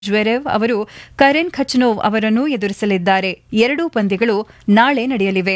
Zverev ಅವರು ಕರೆನ್ ಖಚ್ನೋವ್ ಅವರನ್ನು ಎದುರಿಸಲಿದ್ದಾರೆ ಎರಡೂ ಪಂದ್ಯಗಳು ನಾಳೆ ನಡೆಯಲಿವೆ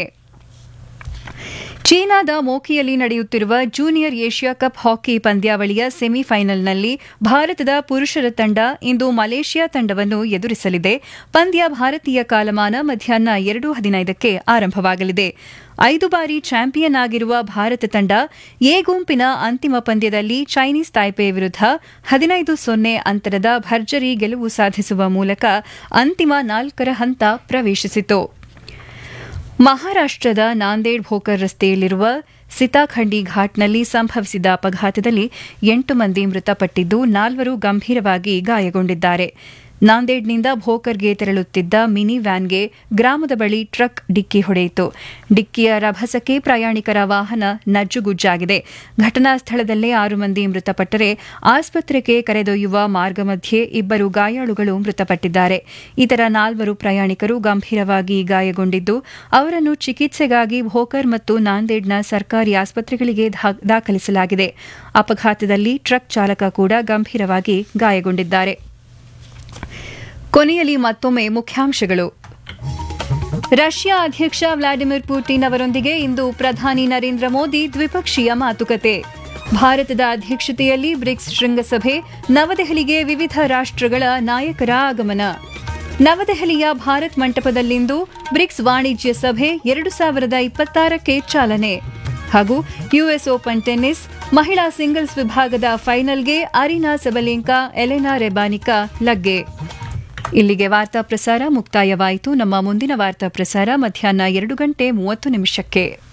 ಚೀನಾದ ಮೋಕಿಯಲ್ಲಿ ನಡೆಯುತ್ತಿರುವ ಜೂನಿಯರ್ ಏಷ್ಯಾ ಕಪ್ ಹಾಕಿ ಪಂದ್ಯಾವಳಿಯ ಸೆಮಿಫೈನಲ್ನಲ್ಲಿ ಭಾರತದ ಪುರುಷರ ತಂಡ ಇಂದು ಮಲೇಷ್ಯಾ ತಂಡವನ್ನು ಎದುರಿಸಲಿದೆ ಪಂದ್ಯ ಭಾರತೀಯ ಕಾಲಮಾನ ಮಧ್ಯಾಹ್ನ ಎರಡು ಹದಿನೈದಕ್ಕೆ ಆರಂಭವಾಗಲಿದೆ ಐದು ಬಾರಿ ಚಾಂಪಿಯನ್ ಆಗಿರುವ ಭಾರತ ತಂಡ ಎ ಗುಂಪಿನ ಅಂತಿಮ ಪಂದ್ಯದಲ್ಲಿ ಚೈನೀಸ್ ತಾಯ್ಪೆ ವಿರುದ್ಧ ಹದಿನೈದು ಸೊನ್ನೆ ಅಂತರದ ಭರ್ಜರಿ ಗೆಲುವು ಸಾಧಿಸುವ ಮೂಲಕ ಅಂತಿಮ ನಾಲ್ಕರ ಹಂತ ಪ್ರವೇಶಿಸಿತು ಮಹಾರಾಷ್ಟದ ನಾಂದೇಡ್ ಭೋಕರ್ ರಸ್ತೆಯಲ್ಲಿರುವ ಸಿತಾಖಂಡಿ ಘಾಟ್ನಲ್ಲಿ ಸಂಭವಿಸಿದ ಅಪಘಾತದಲ್ಲಿ ಎಂಟು ಮಂದಿ ಮೃತಪಟ್ಟಿದ್ದು ನಾಲ್ವರು ಗಂಭೀರವಾಗಿ ಗಾಯಗೊಂಡಿದ್ದಾರೆ ನಾಂದೇಡ್ನಿಂದ ಭೋಕರ್ಗೆ ತೆರಳುತ್ತಿದ್ದ ಮಿನಿ ವ್ಯಾನ್ಗೆ ಗ್ರಾಮದ ಬಳಿ ಟ್ರಕ್ ಡಿಕ್ಕಿ ಹೊಡೆಯಿತು ಡಿಕ್ಕಿಯ ರಭಸಕ್ಕೆ ಪ್ರಯಾಣಿಕರ ವಾಹನ ನಜ್ಜುಗುಜ್ಜಾಗಿದೆ ಘಟನಾ ಸ್ಥಳದಲ್ಲೇ ಆರು ಮಂದಿ ಮೃತಪಟ್ಟರೆ ಆಸ್ಪತ್ರೆಗೆ ಕರೆದೊಯ್ಯುವ ಮಾರ್ಗ ಮಧ್ಯೆ ಇಬ್ಬರು ಗಾಯಾಳುಗಳು ಮೃತಪಟ್ಟಿದ್ದಾರೆ ಇತರ ನಾಲ್ವರು ಪ್ರಯಾಣಿಕರು ಗಂಭೀರವಾಗಿ ಗಾಯಗೊಂಡಿದ್ದು ಅವರನ್ನು ಚಿಕಿತ್ಸೆಗಾಗಿ ಭೋಕರ್ ಮತ್ತು ನಾಂದೇಡ್ನ ಸರ್ಕಾರಿ ಆಸ್ಪತ್ರೆಗಳಿಗೆ ದಾಖಲಿಸಲಾಗಿದೆ ಅಪಘಾತದಲ್ಲಿ ಟ್ರಕ್ ಚಾಲಕ ಕೂಡ ಗಂಭೀರವಾಗಿ ಗಾಯಗೊಂಡಿದ್ದಾರೆ ಕೊನೆಯಲ್ಲಿ ಮತ್ತೊಮ್ಮೆ ಮುಖ್ಯಾಂಶಗಳು ರಷ್ಯಾ ಅಧ್ಯಕ್ಷ ವ್ಲಾಡಿಮಿರ್ ಪುಟಿನ್ ಅವರೊಂದಿಗೆ ಇಂದು ಪ್ರಧಾನಿ ನರೇಂದ್ರ ಮೋದಿ ದ್ವಿಪಕ್ಷೀಯ ಮಾತುಕತೆ ಭಾರತದ ಅಧ್ಯಕ್ಷತೆಯಲ್ಲಿ ಬ್ರಿಕ್ಸ್ ಶೃಂಗಸಭೆ ನವದೆಹಲಿಗೆ ವಿವಿಧ ರಾಷ್ಟ್ರಗಳ ನಾಯಕರ ಆಗಮನ ನವದೆಹಲಿಯ ಭಾರತ್ ಮಂಟಪದಲ್ಲಿಂದು ಬ್ರಿಕ್ಸ್ ವಾಣಿಜ್ಯ ಸಭೆ ಎರಡು ಸಾವಿರದ ಇಪ್ಪತ್ತಾರಕ್ಕೆ ಚಾಲನೆ ಹಾಗೂ ಯುಎಸ್ ಓಪನ್ ಟೆನ್ನಿಸ್ ಮಹಿಳಾ ಸಿಂಗಲ್ಸ್ ವಿಭಾಗದ ಫೈನಲ್ಗೆ ಅರಿನಾ ಸಬಲೆಂಕಾ ಎಲೆನಾ ರೆಬಾನಿಕಾ ಲಗ್ಗೆ ಇಲ್ಲಿಗೆ ವಾರ್ತಾ ಪ್ರಸಾರ ಮುಕ್ತಾಯವಾಯಿತು ನಮ್ಮ ಮುಂದಿನ ವಾರ್ತಾ ಪ್ರಸಾರ ಮಧ್ಯಾಹ್ನ ಎರಡು ಗಂಟೆ ಮೂವತ್ತು ನಿಮಿಷಕ್ಕೆ